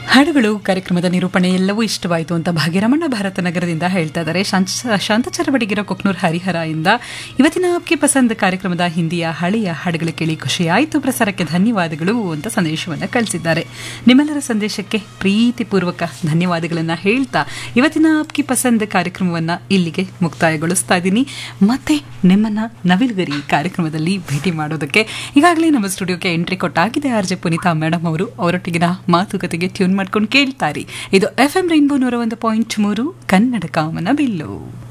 ಹಾಡುಗಳು ಕಾರ್ಯಕ್ರಮದ ನಿರೂಪಣೆ ಎಲ್ಲವೂ ಇಷ್ಟವಾಯಿತು ಅಂತ ಭಾಗ್ಯರಮಣ ಭಾರತ ನಗರದಿಂದ ಹೇಳ್ತಾ ಇದ್ದಾರೆ ಶಾಂತ ಶಾಂತಚರಬಡಿಗಿರೋ ಕೊಕ್ನೂರ್ ಹರಿಹರ ಇಂದ ಇವತ್ತಿನ ಆಪ್ಗೆ ಪಸಂದ್ ಕಾರ್ಯಕ್ರಮದ ಹಿಂದಿಯ ಹಳೆಯ ಹಾಡುಗಳು ಕೇಳಿ ಖುಷಿಯಾಯಿತು ಪ್ರಸಾರಕ್ಕೆ ಧನ್ಯವಾದಗಳು ಅಂತ ಸಂದೇಶವನ್ನು ಕಳಿಸಿದ್ದಾರೆ ನಿಮ್ಮೆಲ್ಲರ ಸಂದೇಶಕ್ಕೆ ಪ್ರೀತಿಪೂರ್ವಕ ಧನ್ಯವಾದಗಳನ್ನು ಹೇಳ್ತಾ ಇವತ್ತಿನ ಆಪ್ಗೆ ಪಸಂದ್ ಕಾರ್ಯಕ್ರಮವನ್ನು ಇಲ್ಲಿಗೆ ಮುಕ್ತಾಯಗೊಳಿಸ್ತಾ ಇದ್ದೀನಿ ಮತ್ತೆ ನಿಮ್ಮನ್ನ ನವಿಲುಗರಿ ಕಾರ್ಯಕ್ರಮದಲ್ಲಿ ಭೇಟಿ ಮಾಡೋದಕ್ಕೆ ಈಗಾಗಲೇ ನಮ್ಮ ಸ್ಟುಡಿಯೋಗೆ ಎಂಟ್ರಿ ಕೊಟ್ಟಾಗಿದೆ ಆರ್ ಜೆ ಪುನೀತಾ ಮೇಡಮ್ ಅವರು ಅವರೊಟ್ಟಿಗಿನ ಮಾತುಕತೆಗೆ ಟ್ಯೂನ್ ಮಾಡ್ಕೊಂಡು ಕೇಳ್ತಾರೆ ಇದು ಎಫ್ ಎಂ ರೈನ್ಬೋ ನೂರ ಒಂದು ಪಾಯಿಂಟ್ ಮೂರು ಕನ್ನಡ ಕಾಮನ ಬಿಲ್ಲು